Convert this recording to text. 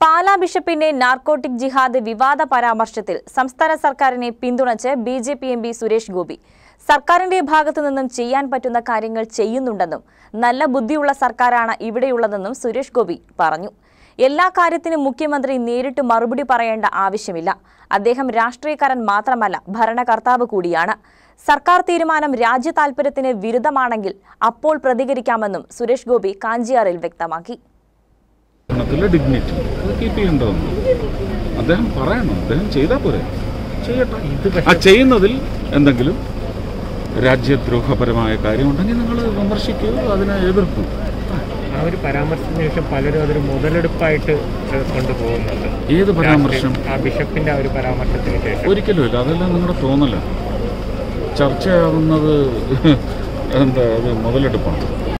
പാലാ ബിഷപ്പിന്റെ നാർക്കോട്ടിക് ജിഹാദ് വിവാദ പരാമർശത്തിൽ സംസ്ഥാന സർക്കാരിനെ പിന്തുണച്ച് B J P M P Suresh Gopi സർക്കാരിന്റെ ഭാഗത്തു നിന്നും ചെയ്യാൻ പറ്റുന്ന കാര്യങ്ങൾ ചെയ്യുന്നുണ്ടെന്നും നല്ല ബുദ്ധിയുള്ള സർക്കാരാണ് ഇവിടെയുള്ളതെന്നും സുരേഷ് ഗോപി പറഞ്ഞു എല്ലാ കാര്യത്തിനും മുഖ്യമന്ത്രി നേരിട്ട് മറുപടി പറയേണ്ട ആവശ്യമില്ല അദ്ദേഹം രാഷ്ട്രീയക്കാരൻ മാത്രമല്ല ഭരണകർത്താവ് കൂടിയാണ് സർക്കാർ തീരുമാനം രാജ്യ താൽപര്യത്തിന് വിരുദ്ധമാണെങ്കിൽ അപ്പോൾ പ്രതികരിക്കാമെന്നും സുരേഷ് ഗോപി കാഞ്ചിയാറിൽ വ്യക്തമാക്കി ഭരണത്തിലെ ഡിഗ്നിറ്റി അത് കീപ്പ് ചെയ്യേണ്ടതെന്ന് അദ്ദേഹം പറയണം അദ്ദേഹം ചെയ്താൽ പോരെ ചെയ്യട്ടെ ആ ചെയ്യുന്നതിൽ എന്തെങ്കിലും രാജ്യദ്രോഹപരമായ കാര്യമുണ്ടെങ്കിൽ നിങ്ങൾ വിമർശിക്കൂ അതിനെ എതിർക്കൂ ആ ഒരു പരാമർശത്തിന് ശേഷം പലരും അതൊരു മുതലെടുപ്പായിട്ട് ഏഹ് കൊണ്ടുപോകുന്നുണ്ട് ഏത് പരാമർശം ആ ബിഷപ്പിന്റെ ആ ഒരു പരാമർശത്തിന് ശേഷം ഒരിക്കലും ഇല്ല അതെല്ലാം നിങ്ങളുടെ തോന്നല ചർച്ചയാവുന്നത് എന്താ അത് മുതലെടുപ്പാണ്